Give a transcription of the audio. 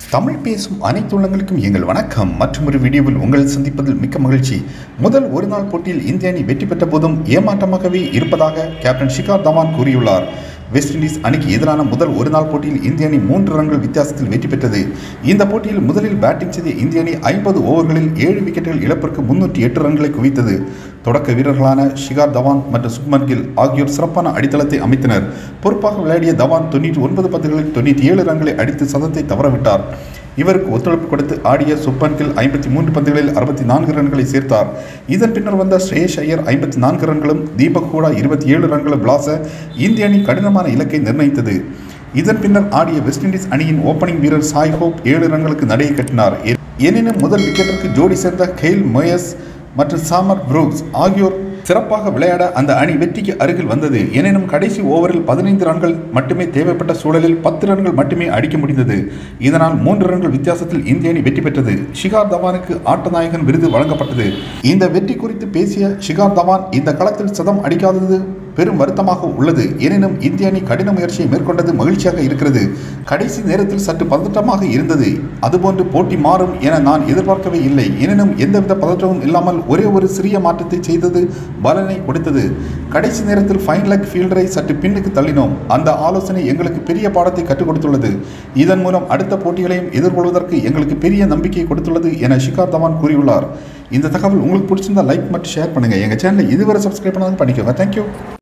தமிழ் பேசும் அனைத்து உள்ளங்களுக்கும் எங்கள் வணக்கம் மற்றும் ஒரு வீடியோவில் உங்கள் சந்திப்பதில் மிக்க மகிழ்ச்சி முதல் ஒரு நாள் போட்டியில் இந்திய அணி வெற்றி பெற்ற போதும் ஏமாற்றமாகவே இருப்பதாக கேப்டன் ஷிகார் தவான் கூறியுள்ளார் வெஸ்ட் இண்டீஸ் அணிக்கு எதிரான முதல் ஒரு நாள் போட்டியில் இந்திய அணி மூன்று ரன்கள் வித்தியாசத்தில் வெற்றி பெற்றது இந்த போட்டியில் முதலில் பேட்டிங் செய்த இந்திய அணி ஐம்பது ஓவர்களில் ஏழு விக்கெட்டுகள் இழப்பிற்கு முன்னூற்றி எட்டு ரன்களை குவித்தது தொடக்க வீரர்களான ஷிகார் தவான் மற்றும் சுப்மன் கில் ஆகியோர் சிறப்பான அடித்தளத்தை அமைத்தனர் பொறுப்பாக விளையாடிய தவான் தொண்ணூற்றி ஒன்பது பந்துகளில் தொண்ணூற்றி ஏழு ரன்களை அடித்து சதத்தை தவறவிட்டார் இவருக்கு ஒத்துழைப்பு கொடுத்து ஆடிய சுப்மன் கில் ஐம்பத்தி மூன்று பந்துகளில் அறுபத்தி நான்கு ரன்களை சேர்த்தார் இதன் பின்னர் வந்த ஸ்ரேஷ் ஐயர் ஐம்பத்தி நான்கு ரன்களும் தீபக் ஹூடா இருபத்தி ஏழு ரன்களும் பிளாச இந்திய அணி கடினமான இலக்கை நிர்ணயித்தது இதன் பின்னர் ஆடிய வெஸ்ட் இண்டீஸ் அணியின் ஓப்பனிங் வீரர் சாய் ஹோப் ஏழு ரன்களுக்கு நடையை கட்டினார் எனினும் முதல் விக்கெட்டிற்கு ஜோடி சேர்ந்த கெயில் மொயஸ் மற்றும் சாமர் புரூக்ஸ் ஆகியோர் சிறப்பாக விளையாட அந்த அணி வெற்றிக்கு அருகில் வந்தது எனினும் கடைசி ஓவரில் பதினைந்து ரன்கள் மட்டுமே தேவைப்பட்ட சூழலில் பத்து ரன்கள் மட்டுமே அடிக்க முடிந்தது இதனால் மூன்று ரன்கள் வித்தியாசத்தில் இந்திய அணி வெற்றி பெற்றது ஷிகார் தவானுக்கு ஆட்டநாயகன் விருது வழங்கப்பட்டது இந்த வெற்றி குறித்து பேசிய ஷிகார் தவான் இந்த களத்தில் சதம் அடிக்காதது பெரும் வருத்தமாக உள்ளது எனினும் இந்திய அணி கடின முயற்சியை மேற்கொண்டது மகிழ்ச்சியாக இருக்கிறது கடைசி நேரத்தில் சற்று பதட்டமாக இருந்தது அதுபோன்று போட்டி மாறும் என நான் எதிர்பார்க்கவே இல்லை எனினும் எந்தவித பதற்றமும் இல்லாமல் ஒரே ஒரு சிறிய மாற்றத்தை செய்தது பலனை கொடுத்தது கடைசி நேரத்தில் ஃபைன் லெக் ஃபீல்டரை சற்று பின்னுக்கு தள்ளினோம் அந்த ஆலோசனை எங்களுக்கு பெரிய பாடத்தை கற்றுக் கொடுத்துள்ளது இதன் மூலம் அடுத்த போட்டிகளையும் எதிர்கொள்வதற்கு எங்களுக்கு பெரிய நம்பிக்கை கொடுத்துள்ளது என ஷிகார் தவான் கூறியுள்ளார் இந்த தகவல் உங்களுக்கு பிடிச்சிருந்தா லைக் மற்றும் ஷேர் பண்ணுங்கள் எங்கள் சேனலை இதுவரை சப்ஸ்கிரைப் பண்ணாலும் பண்ணிக்கோங்க தேங்க்யூ